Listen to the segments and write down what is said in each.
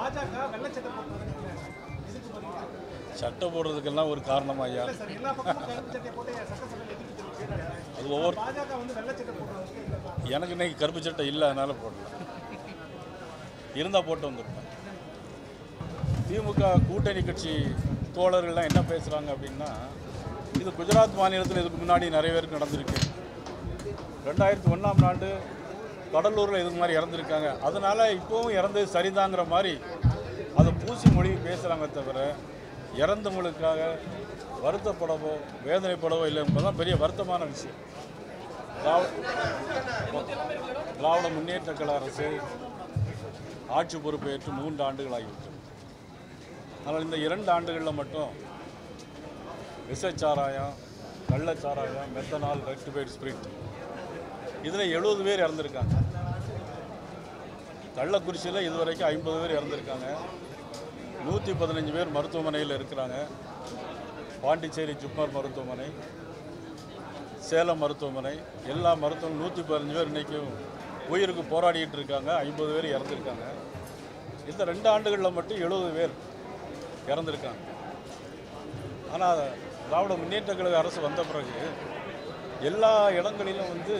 பாஜக வெள்ளச்சட்டை போட்டு எதிர்த்து பண்ணீங்க சட்டை போடுறதுக்கெல்லாம் ஒரு காரணம் ஐயா சார் எல்லா பக்கமும் கருப்பு சட்டை போட்டு சட்டசபையில் எதிர்ப்பு தெரிவிக்கிறாங்க அது ஒவ்வொரு பாஜக வந்து வெள்ளச்சட்டை போடுறதுக்கு எனக்கு இன்னைக்கு கருப்பு சட்டை இல்லை அதனால போடல இருந்தால் போட்டு வந்திருப்பேன் திமுக கூட்டணி கட்சி தோழர்கள்லாம் என்ன பேசுகிறாங்க அப்படின்னா இது குஜராத் மாநிலத்தில் இதுக்கு முன்னாடி நிறைய பேருக்கு நடந்திருக்கு ரெண்டாயிரத்தி ஒன்றாம் ஆண்டு கடலூரில் இது மாதிரி இறந்துருக்காங்க அதனால் இப்போவும் இறந்தது சரிதாங்கிற மாதிரி அதை பூசி மொழி பேசுகிறாங்க தவிர இறந்தவங்களுக்காக வருத்தப்படவோ வேதனைப்படவோ இல்லை என்பதுதான் பெரிய வருத்தமான விஷயம் திராவிட திராவிட முன்னேற்ற கழக அரசு ஆட்சி பொறுப்பேற்று மூன்று ஆண்டுகள் ஆகிவிட்டது ஆனால் இந்த இரண்டு ஆண்டுகளில் மட்டும் விஷச்சாராயம் கள்ளச்சாராயம் மெத்தனால் ரெக்டிஃபைட் ஸ்பிரிட் இதில் எழுபது பேர் இறந்துருக்காங்க கள்ளக்குறிச்சியில் இதுவரைக்கும் ஐம்பது பேர் இறந்துருக்காங்க நூற்றி பதினஞ்சு பேர் மருத்துவமனையில் இருக்கிறாங்க பாண்டிச்சேரி ஜிப்மர் மருத்துவமனை சேலம் மருத்துவமனை எல்லா மருத்துவம் நூற்றி பதினஞ்சு பேர் இன்றைக்கும் உயிருக்கு போராடிட்டு இருக்காங்க ஐம்பது பேர் இறந்துருக்காங்க இந்த ரெண்டு ஆண்டுகளில் மட்டும் எழுபது பேர் இறந்துருக்காங்க ஆனால் திராவிட முன்னேற்ற கழக அரசு வந்த பிறகு எல்லா இடங்களிலும் வந்து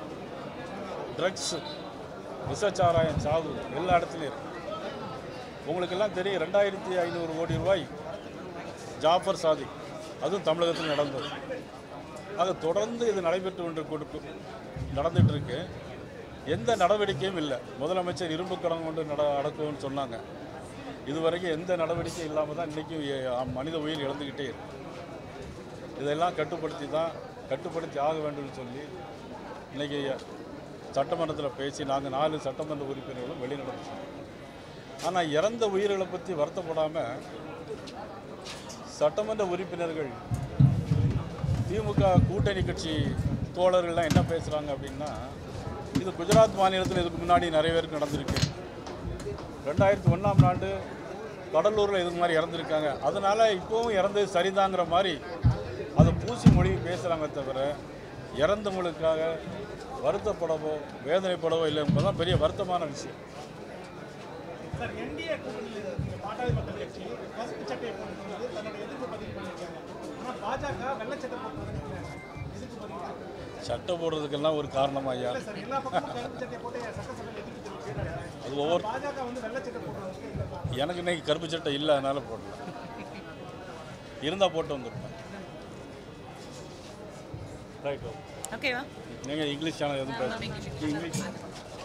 ட்ரக்ஸ் விஷச்சாராயம் சாவு எல்லா இடத்துலையும் இருக்கு உங்களுக்கெல்லாம் தெரியும் ரெண்டாயிரத்தி ஐநூறு கோடி ரூபாய் ஜாஃபர் சாதிக் அதுவும் தமிழகத்தில் நடந்தது அது தொடர்ந்து இது நடைபெற்று கொண்டு கொடுக்கு நடந்துட்டு இருக்கு எந்த நடவடிக்கையும் இல்லை முதலமைச்சர் இரும்பு கடன் கொண்டு நட அடக்குவோம்னு சொன்னாங்க இதுவரைக்கும் எந்த நடவடிக்கையும் இல்லாமல் தான் இன்றைக்கும் எ- மனித உயிர் இழந்துக்கிட்டே இருக்கு இதெல்லாம் கட்டுப்படுத்தி தான் கட்டுப்படுத்தி ஆக வேண்டும்னு சொல்லி இன்றைக்கி சட்டமன்றத்தில் பேசி நாங்கள் நாலு சட்டமன்ற உறுப்பினர்களும் வெளிநடப்பு ஆனால் இறந்த உயிர்களை பற்றி வருத்தப்படாமல் சட்டமன்ற உறுப்பினர்கள் திமுக கூட்டணி கட்சி தோழர்கள்லாம் என்ன பேசுகிறாங்க அப்படின்னா இது குஜராத் மாநிலத்தில் இதுக்கு முன்னாடி நிறைய பேருக்கு நடந்திருக்கு ரெண்டாயிரத்தி ஒன்றாம் ஆண்டு கடலூரில் இது மாதிரி இறந்துருக்காங்க அதனால் இப்போவும் இறந்தது சரிதாங்கிற மாதிரி அதை பூசி மொழி பேசுகிறாங்க தவிர இறந்தவங்களுக்காக வருத்தப்படவோ வேதனைப்படவோ இல்லை என்பதுதான் பெரிய வருத்தமான விஷயம் சார் என்டிஏ கூட்டணியில் இருக்கீங்க பாட்டாளி மக்கள் கட்சி கருப்பு சட்டை போட்டு தன்னோட எதிர்ப்பு பதிவு பண்ணியிருக்காங்க ஆனால் பாஜக வெள்ளச்சட்டை போட்டு எதிர்த்து பண்ணீங்க சட்டை போடுறதுக்கெல்லாம் ஒரு காரணம் ஐயா சார் எல்லா பக்கமும் கருப்பு சட்டை போட்டு சட்டசபையில் எதிர்ப்பு தெரிவிக்கிறாங்க அது ஒவ்வொரு பாஜக வந்து வெள்ளச்சட்டை போடுறதுக்கு எனக்கு இன்னைக்கு கருப்பு சட்டை இல்லை அதனால போடல இருந்தால் போட்டு வந்திருப்பேன் ரைட் ஓகேவா நீங்கள் இங்கிலீஷ் சேனல் எதுவும் பேச இங்கிலீஷ்